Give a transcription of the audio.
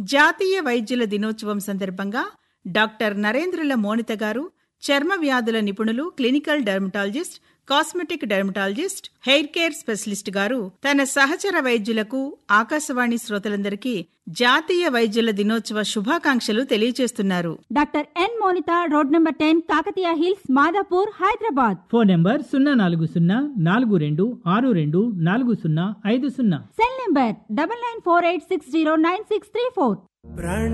జాతీయ వైద్యుల దినోత్సవం సందర్భంగా డాక్టర్ నరేంద్రుల మోనిత గారు చర్మ వ్యాధుల నిపుణులు clinical dermatologist cosmetic dermatologist hair care specialist గారు తన సహచర వైద్యులకు ఆకాశవాణి శ్రోతలందరికీ జాతీయ వైద్యుల దినోత్సవ శుభాకాంక్షలు తెలియజేస్తున్నారు doctor N Monitha road number ten Kakatiya hills Madhapur Hyderabad phone number సున్నా నాలుగు సున్నా నాలుగు రెండు ఆరు రెండు నాలుగు సున్నా ఐదు సున్నా cell number double nine four eight six zero nine six three four